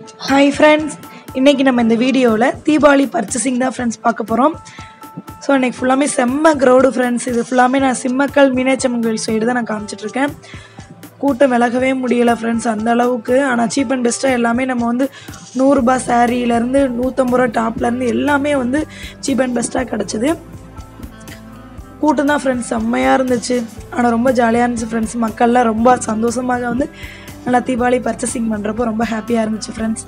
Hi friends இன்றைக்கி நம்ம இந்த வீடியோவில் தீபாவளி பர்ச்சேசிங் தான் ஃப்ரெண்ட்ஸ் பார்க்க போகிறோம் ஸோ இன்றைக்கி ஃபுல்லாமே செம்ம க்ரௌடு ஃப்ரெண்ட்ஸ் இது ஃபுல்லாமே நான் சிம்மக்கல் மீனாட்சம்மன் கோயில் சைடு தான் நான் காமிச்சிட்ருக்கேன் கூட்டம் விலகவே முடியலை ஃப்ரெண்ட்ஸ் அந்த அளவுக்கு ஆனால் சீப் அண்ட் பெஸ்ட்டாக எல்லாமே நம்ம வந்து நூறுரூபா சாரீலேருந்து நூற்றம்பது ரூபா டாப்லேருந்து எல்லாமே வந்து சீப் அண்ட் பெஸ்ட்டாக கிடச்சிது கூட்டம் தான் ஃப்ரெண்ட்ஸ் செம்மையாக இருந்துச்சு ஆனால் ரொம்ப ஜாலியாக இருந்துச்சு ஃப்ரெண்ட்ஸ் மக்கள்லாம் ரொம்ப சந்தோஷமாக வந்து நல்லா தீபாவளி பர்ச்சேசிங் பண்ணுறப்போ ரொம்ப ஹாப்பியாக இருந்துச்சு ஃப்ரெண்ட்ஸ்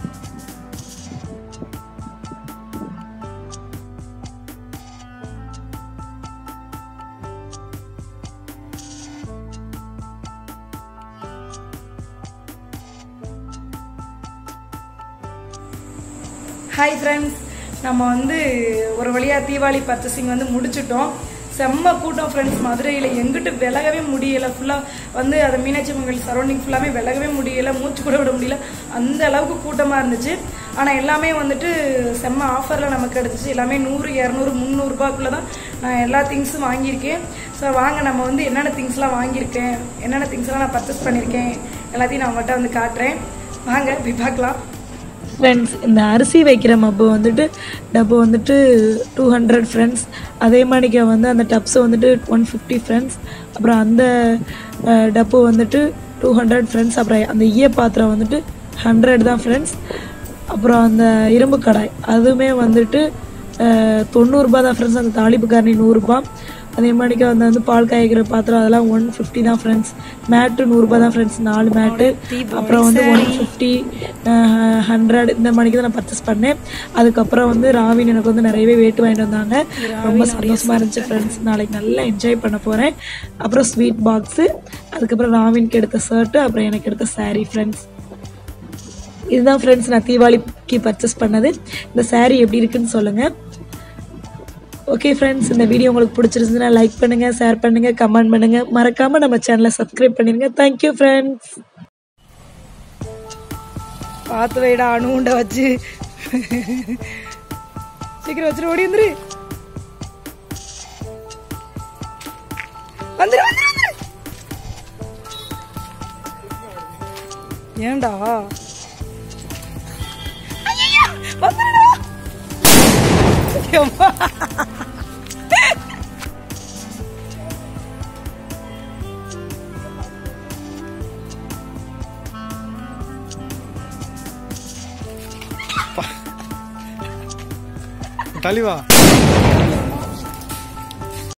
ஹாய் ஃப்ரெண்ட்ஸ் நம்ம வந்து ஒரு வழியாக தீபாவளி பர்ச்சேசிங் வந்து முடிச்சிட்டோம் செம்ம கூட்டம் ஃப்ரெண்ட்ஸ் மதுரையில் எங்கிட்டு விலகவே முடியலை ஃபுல்லாக வந்து அதை மீனாட்சி மங்கல் சரௌண்டிங் ஃபுல்லாமே விலகவே முடியலை மூச்சு கூட விட முடியல அந்த அளவுக்கு கூட்டமாக இருந்துச்சு ஆனால் எல்லாமே வந்துட்டு செம்ம ஆஃபரில் நமக்கு கிடச்சிச்சு எல்லாமே நூறு இரநூறு முந்நூறுரூபாக்குள்ளே தான் நான் எல்லா திங்ஸும் வாங்கியிருக்கேன் ஸோ வாங்க நம்ம வந்து என்னென்ன திங்ஸ்லாம் வாங்கியிருக்கேன் என்னென்ன திங்ஸ்லாம் நான் பர்ச்சேஸ் பண்ணியிருக்கேன் எல்லாத்தையும் நான் உங்கள்கிட்ட வந்து காட்டுறேன் வாங்க போய் பார்க்கலாம் ஃப்ரெண்ட்ஸ் இந்த அரிசி வைக்கிற மப்பு வந்துட்டு டப்பு வந்துட்டு டூ ஹண்ட்ரட் ஃப்ரெண்ட்ஸ் அதே மாதிரிக்க வந்து அந்த டப்ஸ் வந்துட்டு ஒன் ஃபிஃப்டி ஃப்ரெண்ட்ஸ் அப்புறம் அந்த அஹ், டப்பு வந்துட்டு டூ ஹண்ட்ரட் ஃப்ரெண்ட்ஸ் அப்புறம் அந்த ஈய பாத்திரம் வந்துட்டு ஹண்ட்ரட் தான் ஃப்ரெண்ட்ஸ் அப்புறம் அந்த இரும்பு கடாய் அதுவுமே வந்துட்டு அஹ், தொண்ணூறுரூபா தான் ஃப்ரெண்ட்ஸ் அந்த தாளிப்பு காரணி நூறுரூபா அதே மாதிரிக்க வந்து வந்து பால் காய்க்கிற பாத்திரம் அதெல்லாம் ஒன் ஃபிஃப்டி தான் ஃப்ரெண்ட்ஸ் மேட்டு நூறுரூபா தான் ஃப்ரெண்ட்ஸ் நாலு மேட்டு அப்புறம் வந்து ஒன் ஃபிஃப்டி ஹண்ட்ரட் இந்த மணிக்கு தான் நான் பர்ச்சேஸ் பண்ணேன் அதுக்கப்புறம் வந்து ராவின் எனக்கு வந்து நிறையவே வெயிட் வாங்கிட்டு வந்தாங்க ரொம்ப சந்தோஷமா இருந்துச்சு ஃப்ரெண்ட்ஸ் நாளைக்கு நல்லா என்ஜாய் பண்ண போகிறேன் அப்புறம் ஸ்வீட் பாக்ஸு அதுக்கப்புறம் ராவின்க்கு எடுத்த ஷர்ட்டு அப்புறம் எனக்கு எடுத்த saree ஃப்ரெண்ட்ஸ் இதுதான் ஃப்ரெண்ட்ஸ் நான் தீபாவளிக்கு பர்ச்சேஸ் பண்ணது இந்த saree எப்படி இருக்குன்னு சொல்லுங்கள் ஓகே ஃப்ரெண்ட்ஸ் இந்த வீடியோ உங்களுக்கு பிடிச்சிருந்துச்சுன்னா லைக் பண்ணுங்கள் ஷேர் பண்ணுங்கள் கமெண்ட் பண்ணுங்கள் மறக்காமல் நம்ம சேனலை சப்ஸ்கிரைப் பண்ணிடுங்க தேங்க்யூ ஃப்ரெண்ட்ஸ் பார்த்து வைடா அணுண்ட வச்சு சீக்கிரம் வச்சுட்டு ஓடி வந்துரு வந்துரு வந்துரு வந்துரு ஏன்டா ஐயையோ, வந்துருடா எம்மா. தள்ளி வா